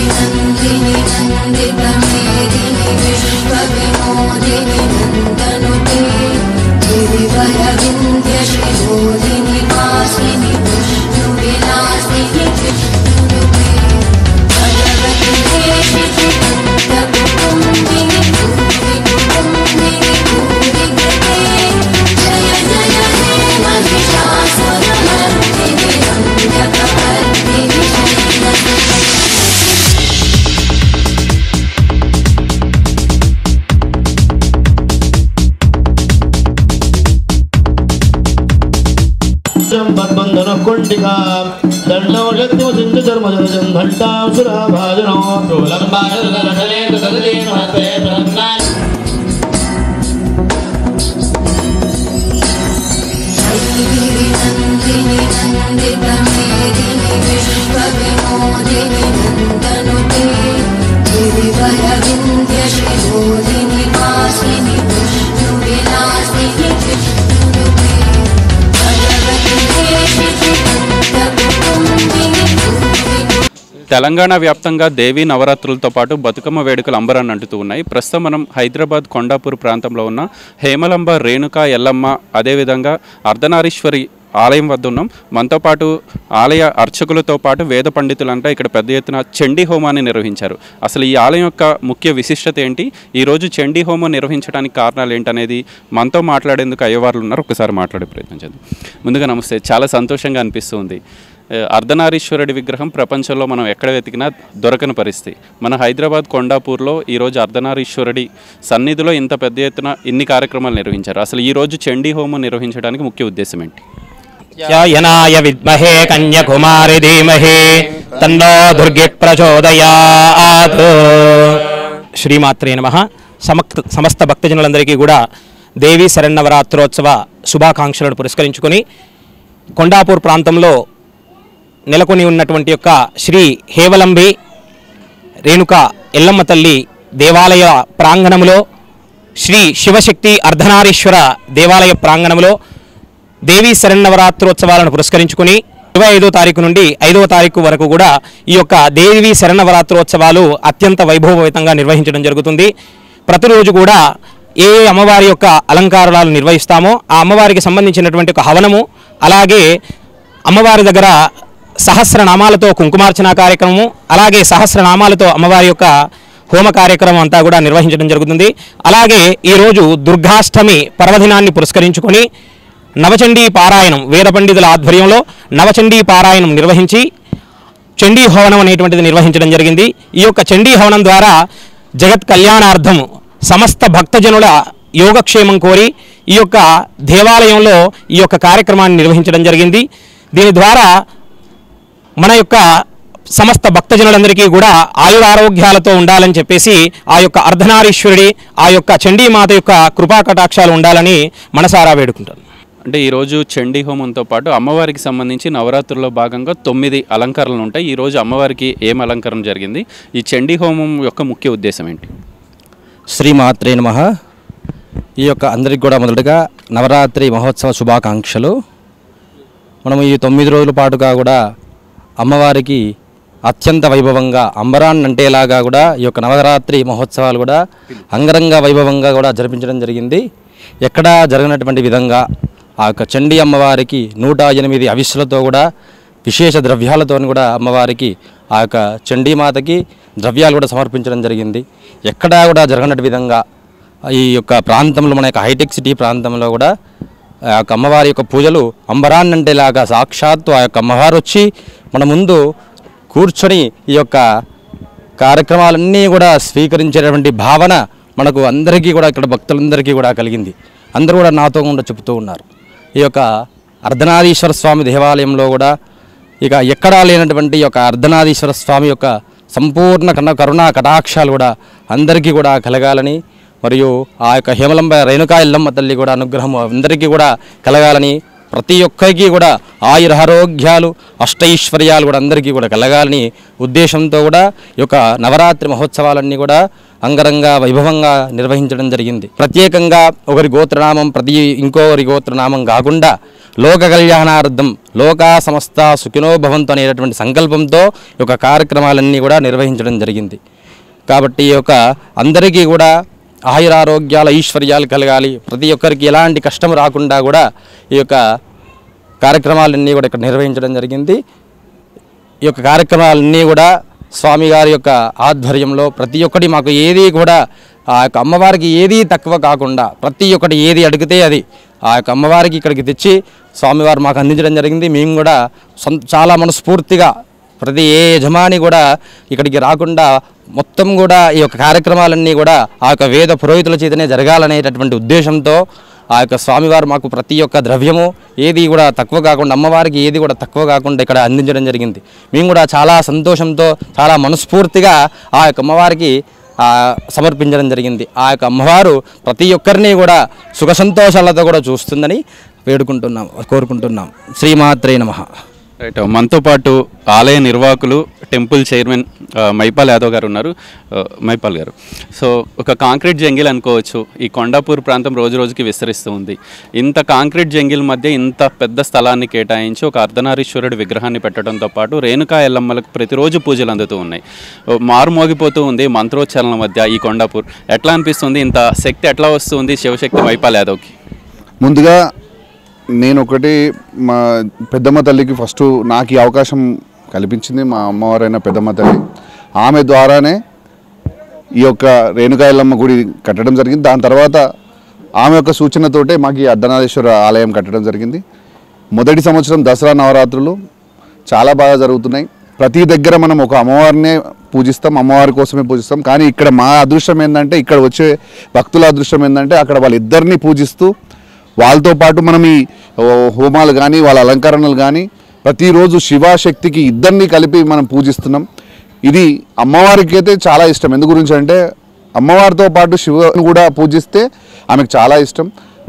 नन्दिनि नन्दितमेदिनि विश्वविनोदिनि नन्दनुते गिरिवरविन्द्यशिरोदिनि वासिनि विष्णुविलासिनि विष्णुनुते भगवति देशिति नन्दकुटुम्बिनि भूरि कुटुम्बिनि भूरि गते जय जय हे महिषासुरमर्दिनि रम्यकपर्दिनि शैलसुते बंधन कुंडिका दंडो शक्ति सिंधु धर्म जन घंटा सुरा भाजनो नन्दिनि नन्दितमेदिनि विश्वविनोदिनि नन्दनुते गिरिवरविन्द्यशिरोदिनि वासिनि विष्णुविलासिनि विष्णुनुते भगवति देशिति नन्दकुटुम्बिनि भूरि తెలంగాణ వ్యాప్తంగా దేవీ నవరాత్రులతో పాటు బతుకమ్మ వేడుకలు అంబరాన్ని అంటుతూ ఉన్నాయి ప్రస్తుతం మనం హైదరాబాద్ కొండాపూర్ ప్రాంతంలో ఉన్న హేమలంబ రేణుక ఎల్లమ్మ అదేవిధంగా అర్ధనారీశ్వరి ఆలయం వద్ద ఉన్నాం మనతో పాటు ఆలయ అర్చకులతో పాటు వేద పండితులంతా ఇక్కడ పెద్ద ఎత్తున చండీ హోమాన్ని నిర్వహించారు అసలు ఈ ఆలయం యొక్క ముఖ్య విశిష్టత ఏంటి ఈరోజు చండీ హోమం నిర్వహించడానికి కారణాలు ఏంటనేది మనతో మాట్లాడేందుకు అయ్యవార్లు ఉన్నారు ఒకసారి మాట్లాడే ప్రయత్నం చేద్దాం ముందుగా నమస్తే చాలా సంతోషంగా అనిపిస్తుంది ఏ, అర్ధనారీశ్వరుడి విగ్రహం ప్రపంచంలో మనం ఎక్కడ వెతికినా దొరకని పరిస్థితి మన హైదరాబాద్ కొండాపూర్లో ఈరోజు అర్ధనారీశ్వరుడి సన్నిధిలో ఇంత పెద్ద ఎత్తున ఇన్ని కార్యక్రమాలు నిర్వహించారు అసలు ఈ రోజు చండీ హోమం నిర్వహించడానికి ముఖ్య ఉద్దేశం ఏంటి ధ్యాయనాయ విద్మహే కన్యకుమారి ధీమహి తన్నో దుర్గి ప్రచోదయాత్ శ్రీమాత్రే నమ సమక్త సమస్త భక్తజనులందరికీ కూడా దేవీ శరణవరాత్రోత్సవ శుభాకాంక్షలను పురస్కరించుకొని కొండాపూర్ ప్రాంతంలో నెలకొని ఉన్నటువంటి యొక్క శ్రీ హేవలంబి రేణుక ఎల్లమ్మ తల్లి దేవాలయ ప్రాంగణములో శ్రీ శివశక్తి అర్ధనారీశ్వర దేవాలయ ప్రాంగణంలో దేవీ శరణవరాత్రోత్సవాలను పురస్కరించుకుని ఇరవై ఐదో తారీఖు నుండి ఐదవ తారీఖు వరకు కూడా ఈ యొక్క దేవీ శరణవరాత్రోత్సవాలు అత్యంత వైభవయుతంగా నిర్వహించడం జరుగుతుంది ప్రతిరోజు కూడా ఏ ఏ అమ్మవారి యొక్క అలంకారాలు నిర్వహిస్తామో ఆ అమ్మవారికి సంబంధించినటువంటి ఒక హవనము అలాగే అమ్మవారి దగ్గర సహస్రనామాలతో కుంకుమార్చన కార్యక్రమము అలాగే సహస్రనామాలతో అమ్మవారి యొక్క హోమ కార్యక్రమం అంతా కూడా నిర్వహించడం జరుగుతుంది అలాగే ఈరోజు దుర్గాష్టమి పర్వదినాన్ని పురస్కరించుకొని నవచండీ పారాయణం వేద పండితుల ఆధ్వర్యంలో నవచండీ పారాయణం నిర్వహించి చండీ హవనం అనేటువంటిది నిర్వహించడం జరిగింది ఈ యొక్క చండీ హవనం ద్వారా జగత్ కళ్యాణార్థం సమస్త భక్తజనుల యోగక్షేమం కోరి ఈ యొక్క దేవాలయంలో ఈ యొక్క కార్యక్రమాన్ని నిర్వహించడం జరిగింది దీని ద్వారా మన యొక్క సమస్త భక్తజనులందరికీ కూడా ఆయురారోగ్యాలతో ఉండాలని చెప్పేసి ఆ యొక్క అర్ధనారీశ్వరుడి ఆ యొక్క చండీమాత యొక్క కృపా కటాక్షాలు ఉండాలని మనసారా వేడుకుంటాను అంటే ఈరోజు చండీ హోమంతో పాటు అమ్మవారికి సంబంధించి నవరాత్రుల్లో భాగంగా తొమ్మిది అలంకరణలు ఉంటాయి ఈరోజు అమ్మవారికి ఏం అలంకరణ జరిగింది ఈ చండీ హోమం యొక్క ముఖ్య ఉద్దేశం ఏంటి శ్రీమాత్రే నమ ఈ యొక్క అందరికి కూడా మొదటగా నవరాత్రి మహోత్సవ శుభాకాంక్షలు మనం ఈ తొమ్మిది రోజుల పాటుగా కూడా అమ్మవారికి అత్యంత వైభవంగా అంబరాన్ అంటేలాగా కూడా ఈ యొక్క నవరాత్రి మహోత్సవాలు కూడా అంగరంగ వైభవంగా కూడా జరిపించడం జరిగింది ఎక్కడా జరగనటువంటి విధంగా ఆ యొక్క చండీ అమ్మవారికి నూట ఎనిమిది అవిస్సులతో కూడా విశేష ద్రవ్యాలతో కూడా అమ్మవారికి ఆ యొక్క చండీమాతకి ద్రవ్యాలు కూడా సమర్పించడం జరిగింది ఎక్కడా కూడా జరగనట్టు విధంగా ఈ యొక్క ప్రాంతంలో మన యొక్క హైటెక్ సిటీ ప్రాంతంలో కూడా ఆ యొక్క అమ్మవారి యొక్క పూజలు అంబరాన్నంటేలాగా సాక్షాత్తు ఆ యొక్క అమ్మవారు వచ్చి మన ముందు కూర్చొని ఈ యొక్క కార్యక్రమాలన్నీ కూడా స్వీకరించేటటువంటి భావన మనకు అందరికీ కూడా ఇక్కడ భక్తులందరికీ కూడా కలిగింది అందరూ కూడా నాతో కూడా చెబుతూ ఉన్నారు ఈ యొక్క అర్ధనారీశ్వర స్వామి దేవాలయంలో కూడా ఇక ఎక్కడా లేనటువంటి ఈ యొక్క అర్ధనారీశ్వర స్వామి యొక్క సంపూర్ణ కన్న కరుణా కటాక్షాలు కూడా అందరికీ కూడా కలగాలని మరియు ఆ యొక్క హేమలంబ రేణుకా ఎల్లమ్మ తల్లి కూడా అనుగ్రహం అందరికీ కూడా కలగాలని ప్రతి ఒక్కరికి కూడా ఆయురారోగ్యాలు అష్టైశ్వర్యాలు కూడా అందరికీ కూడా కలగాలని ఉద్దేశంతో కూడా ఈ యొక్క నవరాత్రి మహోత్సవాలన్నీ కూడా అంగరంగ వైభవంగా నిర్వహించడం జరిగింది ప్రత్యేకంగా ఒకరి గోత్రనామం ప్రతి ఇంకొకరి గోత్రనామం కాకుండా లోక కళ్యాణార్థం లోకా సమస్త సుఖినో భవంతు అనేటటువంటి సంకల్పంతో ఈ యొక్క కార్యక్రమాలన్నీ కూడా నిర్వహించడం జరిగింది కాబట్టి ఈ యొక్క అందరికీ కూడా ఆయురారోగ్యాల ఐశ్వర్యాలు కలగాలి ప్రతి ఒక్కరికి ఎలాంటి కష్టం రాకుండా కూడా ఈ యొక్క కార్యక్రమాలన్నీ కూడా ఇక్కడ నిర్వహించడం జరిగింది ఈ యొక్క కార్యక్రమాలన్నీ కూడా స్వామి గారి యొక్క ఆధ్వర్యంలో ప్రతి ఒక్కటి మాకు ఏది కూడా ఆ యొక్క అమ్మవారికి ఏదీ తక్కువ కాకుండా ప్రతి ఒక్కటి ఏది అడిగితే అది ఆ యొక్క అమ్మవారికి ఇక్కడికి తెచ్చి స్వామివారు మాకు అందించడం జరిగింది మేము కూడా సొంత చాలా మనస్ఫూర్తిగా ప్రతి ఏ యజమాని కూడా ఇక్కడికి రాకుండా మొత్తం కూడా ఈ యొక్క కార్యక్రమాలన్నీ కూడా ఆ యొక్క వేద పురోహితుల చేతనే జరగాలనేటటువంటి ఉద్దేశంతో ఆ యొక్క స్వామివారు మాకు ప్రతి ఒక్క ద్రవ్యము ఏది కూడా తక్కువ కాకుండా అమ్మవారికి ఏది కూడా తక్కువ కాకుండా ఇక్కడ అందించడం జరిగింది మేము కూడా చాలా సంతోషంతో చాలా మనస్ఫూర్తిగా ఆ యొక్క అమ్మవారికి ఆ, సమర్పించడం జరిగింది ఆ యొక్క అమ్మవారు ప్రతి ఒక్కరిని కూడా సుఖ సంతోషాలతో కూడా చూస్తుందని వేడుకుంటున్నాం కోరుకుంటున్నాం శ్రీమాత్రే నమః రైట్ మనతో పాటు ఆలయ నిర్వాహకులు టెంపుల్ చైర్మన్ ఆ, మైపాల్ యాదవ్ గారు ఉన్నారు ఆ, మైపాల్ గారు సో ఒక కాంక్రీట్ జంగిల్ అనుకోవచ్చు ఈ కొండాపూర్ ప్రాంతం రోజు రోజుకి విస్తరిస్తూ ఉంది ఇంత కాంక్రీట్ జంగిల్ మధ్య ఇంత పెద్ద స్థలాన్ని కేటాయించి ఒక అర్ధనారీశ్వరుడి విగ్రహాన్ని పెట్టడంతో పాటు రేణుకా ఎల్లమ్మలకు ప్రతిరోజు పూజలు అందుతూ ఉన్నాయి ఓ, మారుమోగిపోతూ ఉంది మంత్రోచ్చారణల మధ్య ఈ కొండాపూర్ ఎట్లా అనిపిస్తుంది ఇంత శక్తి ఎట్లా వస్తుంది శివశక్తి మైపాల్ యాదవ్కి ముందుగా నేను ఒకటి మా పెద్దమ్మ తల్లికి ఫస్ట్ నాకు ఈ అవకాశం కల్పించింది మా అమ్మవారైన పెద్దమ్మ తల్లి ఆమె ద్వారానే ఈ యొక్క రేణుకాయలమ్మ గుడి కట్టడం జరిగింది దాని తర్వాత ఆమె యొక్క సూచనతోటే మాకు ఈ అర్ధనాథేశ్వర ఆలయం కట్టడం జరిగింది మొదటి సంవత్సరం దసరా నవరాత్రులు చాలా బాగా జరుగుతున్నాయి ప్రతి దగ్గర మనం ఒక అమ్మవారినే పూజిస్తాం అమ్మవారి కోసమే పూజిస్తాం కానీ ఇక్కడ మా అదృష్టం ఏంటంటే ఇక్కడ వచ్చే భక్తుల అదృష్టం ఏంటంటే అక్కడ వాళ్ళిద్దరిని పూజిస్తూ వాళ్ళతో పాటు మనం ఈ ఓ, హోమాలు కానీ వాళ్ళ అలంకరణలు కానీ ప్రతిరోజు శివశక్తికి ఇద్దరిని కలిపి మనం పూజిస్తున్నాం ఇది అమ్మవారికి అయితే చాలా ఇష్టం ఎందు గురించి అంటే అమ్మవారితో పాటు శివుని కూడా పూజిస్తే ఆమెకు చాలా ఇష్టం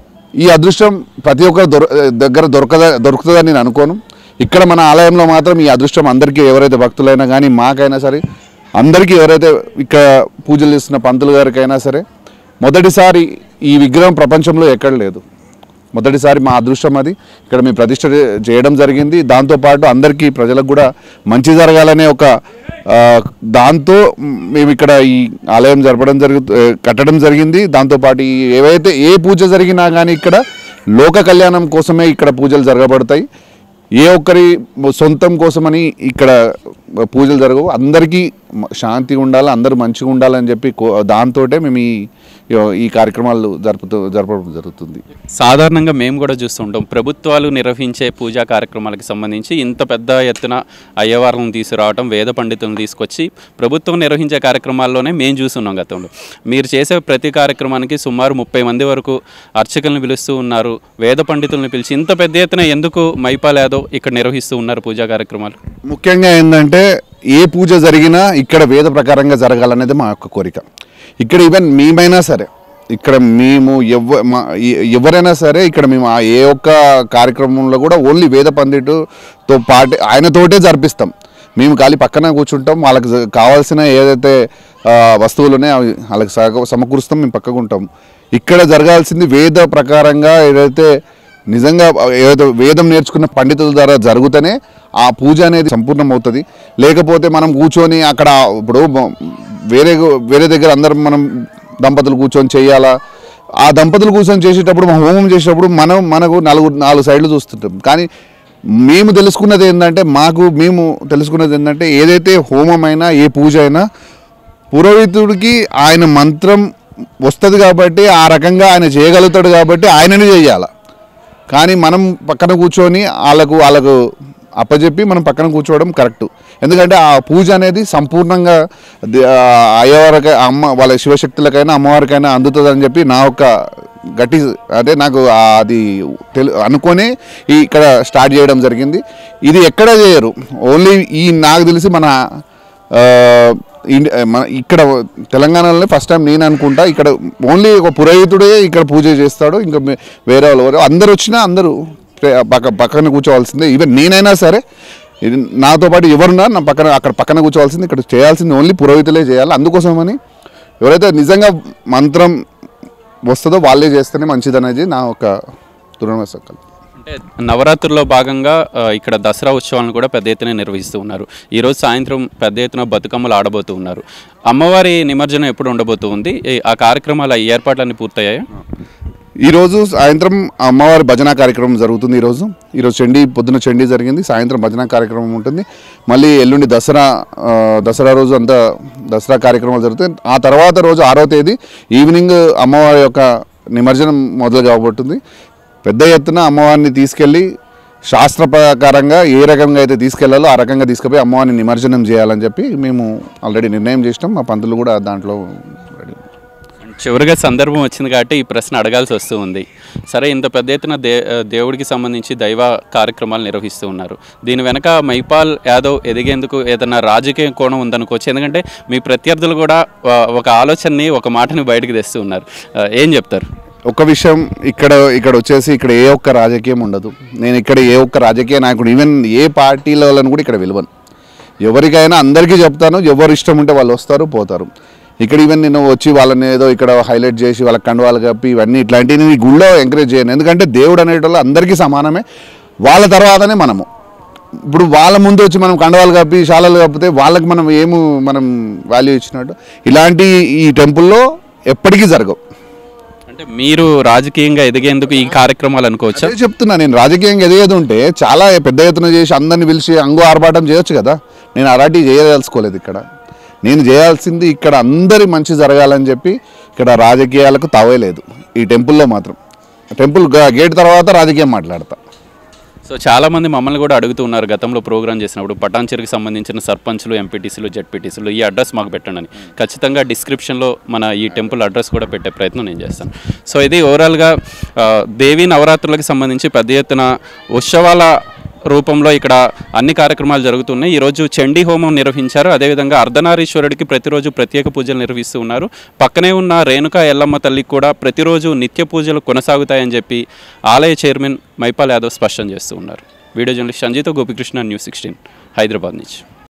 ఈ అదృష్టం ప్రతి ఒక్కరి దొర దగ్గర దొరకద దొరుకుతుందని నేను అనుకోను ఇక్కడ మన ఆలయంలో మాత్రం ఈ అదృష్టం అందరికీ ఎవరైతే భక్తులైనా కానీ మాకైనా సరే అందరికీ ఎవరైతే ఇక్కడ పూజలు చేస్తున్న పంతులు గారికైనా సరే మొదటిసారి ఈ విగ్రహం ప్రపంచంలో ఎక్కడ లేదు మొదటిసారి మా అదృష్టం అది ఇక్కడ మేము ప్రతిష్ట చేయడం జరిగింది దాంతోపాటు అందరికీ ప్రజలకు కూడా మంచి జరగాలనే ఒక ఆ, దాంతో మేము ఇక్కడ ఈ ఆలయం జరపడం జరుగు కట్టడం జరిగింది దాంతోపాటు ఈ ఏవైతే ఏ పూజ జరిగినా కానీ ఇక్కడ లోక కళ్యాణం కోసమే ఇక్కడ పూజలు జరగబడతాయి ఏ ఒక్కరి సొంతం కోసమని ఇక్కడ పూజలు జరగవు అందరికీ శాంతిగా ఉండాలి అందరూ మంచిగా ఉండాలని చెప్పి కో- దాంతోటే మేము ఈ ఈ కార్యక్రమాలు జరుపుతూ జరపడం జరుగుతుంది సాధారణంగా మేము కూడా చూస్తుంటాం ప్రభుత్వాలు నిర్వహించే పూజా కార్యక్రమాలకు సంబంధించి ఇంత పెద్ద ఎత్తున అయ్యవార్లను తీసుకురావటం వేద పండితులను తీసుకొచ్చి ప్రభుత్వం నిర్వహించే కార్యక్రమాల్లోనే మేము చూస్తున్నాం గతంలో మీరు చేసే ప్రతి కార్యక్రమానికి సుమారు ముప్పై మంది వరకు అర్చకులను పిలుస్తూ ఉన్నారు వేద పండితులను పిలిచి ఇంత పెద్ద ఎత్తున ఎందుకు మైపాల్ యాదవ్ ఇక్కడ నిర్వహిస్తూ ఉన్నారు పూజా కార్యక్రమాలు ముఖ్యంగా ఏంటంటే ఏ పూజ జరిగినా ఇక్కడ వేద ప్రకారంగా జరగాలనేది మా యొక్క కోరిక ఇక్కడ ఈవెన్ మేమైనా సరే ఇక్కడ మేము ఎవ మా ఎ- ఎవరైనా సరే ఇక్కడ మేము ఆ ఏ ఒక్క కార్యక్రమంలో కూడా ఓన్లీ వేద పండితుతో పాటు ఆయనతోటే జరిపిస్తాం మేము ఖాళీ పక్కన కూర్చుంటాం వాళ్ళకి జ- కావాల్సిన ఏదైతే ఆ, వస్తువులు ఉన్నాయో అవి వాళ్ళకి సగ- సమకూరుస్తాం మేము పక్కకు ఉంటాం ఇక్కడ జరగాల్సింది వేద ప్రకారంగా ఏదైతే నిజంగా ఏదో వేదం నేర్చుకున్న పండితుల ద్వారా జరుగుతూనే ఆ పూజ అనేది సంపూర్ణం అవుతుంది లేకపోతే మనం కూర్చొని అక్కడ ఇప్పుడు మ- వేరే వేరే దగ్గర అందరం మనం దంపతులు కూర్చొని చేయాలా ఆ దంపతులు కూర్చొని చేసేటప్పుడు మనం హోమం చేసేటప్పుడు మనం మనకు నలుగురు నాలుగు సైడ్లు చూస్తుంటాం కానీ మేము తెలుసుకున్నది ఏంటంటే మాకు మేము తెలుసుకున్నది ఏంటంటే ఏదైతే హోమం అయినా ఏ పూజ అయినా పురోహితుడికి ఆయన మంత్రం వస్తుంది కాబట్టి ఆ రకంగా ఆయన చేయగలుగుతాడు కాబట్టి ఆయనని చేయాలి కానీ మనం పక్కన కూర్చొని వాళ్ళకు వాళ్ళకు అప్పచెప్పి మనం పక్కన కూర్చోవడం కరెక్ట్ ఎందుకంటే ఆ పూజ అనేది సంపూర్ణంగా ది- ఆ అయ్యవారికి అమ్మ వాళ్ళ శివశక్తులకైనా అమ్మవారికైనా అందుతుందని చెప్పి నా యొక్క గట్టి అంటే నాకు ఆ అది తెలు అనుకొని ఈ ఇక్కడ స్టార్ట్ చేయడం జరిగింది ఇది ఎక్కడ చేయరు ఓన్లీ ఈ నాకు తెలిసి మన ఆ, ఇండి మన ఇక్కడ తెలంగాణలోనే ఫస్ట్ టైం నేను అనుకుంటా ఇక్కడ ఓన్లీ ఒక పురోహితుడే ఇక్కడ పూజ చేస్తాడు ఇంకా మే- వేరే వాళ్ళు ఎవరు- అందరు వచ్చినా అందరూ ప్రే- పక్క పక్కన కూర్చోవాల్సిందే ఈవెన్ నేనైనా సరే ఇది నాతో పాటు ఎవరున్నా నా పక్కన అక్కడ పక్కన కూర్చోవాల్సింది ఇక్కడ చేయాల్సింది ఓన్లీ పురోహితులే చేయాలి అందుకోసమని ఎవరైతే నిజంగా మంత్రం వస్తుందో వాళ్ళే చేస్తేనే మంచిదనేది నా ఒక దృఢ సంకల్పం అంటే నవరాత్రుల్లో భాగంగా ఆ, ఇక్కడ దసరా ఉత్సవాలను కూడా పెద్ద ఎత్తున నిర్వహిస్తూ ఉన్నారు ఈరోజు సాయంత్రం పెద్ద ఎత్తున బతుకమ్మలు ఆడబోతూ ఉన్నారు అమ్మవారి నిమజ్జనం ఎప్పుడు ఉండబోతూ ఉంది ఈ- ఆ కార్యక్రమాల ఈ ఏర్పాట్లన్నీ పూర్తయ్యాయా ఈరోజు సాయంత్రం అమ్మవారి భజన కార్యక్రమం జరుగుతుంది ఈరోజు ఈరోజు చండీ పొద్దున చండీ జరిగింది సాయంత్రం భజన కార్యక్రమం ఉంటుంది మళ్ళీ ఎల్లుండి దసరా ఆ, దసరా రోజు అంతా దసరా కార్యక్రమాలు జరుగుతాయి ఆ తర్వాత రోజు ఆరో తేదీ ఈవినింగ్ అమ్మవారి యొక్క నిమజ్జనం మొదలు కాబోతుంది పెద్ద ఎత్తున అమ్మవారిని తీసుకెళ్ళి శాస్త్ర ప్రకారంగా ఏ రకంగా అయితే తీసుకెళ్లాలో ఆ రకంగా తీసుకుపోయి అమ్మవారిని నిమజ్జనం చేయాలని చెప్పి మేము ఆల్రెడీ నిర్ణయం చేసినాం మా పంతులు కూడా దాంట్లో రెడీ చివరిగా సందర్భం వచ్చింది కాబట్టి ఈ ప్రశ్న అడగాల్సి వస్తూ ఉంది సరే ఇంత పెద్ద ఎత్తున దే దేవుడికి సంబంధించి దైవ కార్యక్రమాలు నిర్వహిస్తూ ఉన్నారు దీని వెనక మైపాల్ యాదవ్ ఎదిగేందుకు ఏదైనా రాజకీయ కోణం ఉందనుకోవచ్చు ఎందుకంటే మీ ప్రత్యర్థులు కూడా ఆ, ఒక ఆలోచనని ఒక మాటని బయటకు తెస్తూ ఉన్నారు ఆ, ఏం చెప్తారు ఒక విషయం ఇక్కడ ఇక్కడ వచ్చేసి ఇక్కడ ఏ ఒక్క రాజకీయం ఉండదు నేను ఇక్కడ ఏ ఒక్క రాజకీయ నాయకుడు ఈవెన్ ఏ పార్టీల వాళ్ళని కూడా ఇక్కడ విలువను ఎవరికైనా అందరికీ చెప్తాను ఎవరు ఇష్టం ఉంటే వాళ్ళు వస్తారు పోతారు ఇక్కడ ఈవెన్ నేను వచ్చి వాళ్ళని ఏదో ఇక్కడ హైలైట్ చేసి వాళ్ళకి కండువాలు కప్పి ఇవన్నీ ఇట్లాంటివి నేను ఈ గుళ్ళో ఎంకరేజ్ చేయను ఎందుకంటే దేవుడు అనేటోళ్ళు అందరికీ సమానమే వాళ్ళ తర్వాతనే మనము ఇప్పుడు వాళ్ళ ముందు వచ్చి మనం కండవాలు కప్పి శాలలు కప్పితే వాళ్ళకి మనం ఏము మనం వాల్యూ ఇచ్చినట్టు ఇలాంటి ఈ టెంపుల్లో ఎప్పటికీ జరగవు అంటే మీరు రాజకీయంగా ఎదిగేందుకు ఈ కార్యక్రమాలు అనుకోవచ్చా అదే చెప్తున్నా నేను రాజకీయంగా ఎదిగేది ఉంటే చాలా పెద్ద ఎత్తున చేసి అందరిని పిలిచి అంగు ఆర్భాటం చేయొచ్చు కదా నేను అలాంటి చేయదలుచుకోలేదు ఇక్కడ నేను చేయాల్సింది ఇక్కడ అందరి మంచి జరగాలని చెప్పి ఇక్కడ రాజకీయాలకు తావేలేదు ఈ టెంపుల్లో మాత్రం టెంపుల్ గా- గేట్ తర్వాత రాజకీయం మాట్లాడతా సో చాలా మంది మమ్మల్ని కూడా అడుగుతూ ఉన్నారు గతంలో ప్రోగ్రామ్ చేసినప్పుడు పటాన్చెరుకి సంబంధించిన సర్పంచ్లు ఎంపీటీసీలు జెడ్పీటీసీలు ఈ అడ్రస్ మాకు పెట్టండి అని ఖచ్చితంగా డిస్క్రిప్షన్లో మన ఈ టెంపుల్ అడ్రస్ కూడా పెట్టే ప్రయత్నం నేను చేస్తాను సో ఇది ఓవరాల్గా ఆ, దేవీ నవరాత్రులకు సంబంధించి పెద్ద ఎత్తున ఉత్సవాల రూపంలో ఇక్కడ అన్ని కార్యక్రమాలు జరుగుతున్నాయి ఈరోజు చండీ హోమం నిర్వహించారు అదేవిధంగా అర్ధనారీశ్వరుడికి ప్రతిరోజు ప్రత్యేక పూజలు నిర్వహిస్తూ ఉన్నారు పక్కనే ఉన్న రేణుకా ఎల్లమ్మ తల్లికి కూడా ప్రతిరోజు నిత్య పూజలు కొనసాగుతాయని చెప్పి ఆలయ చైర్మన్ మైపాల్ యాదవ్ స్పష్టం చేస్తూ ఉన్నారు video journalist Sanjeetha Gopikrishna news sixteen Hyderabad నుంచి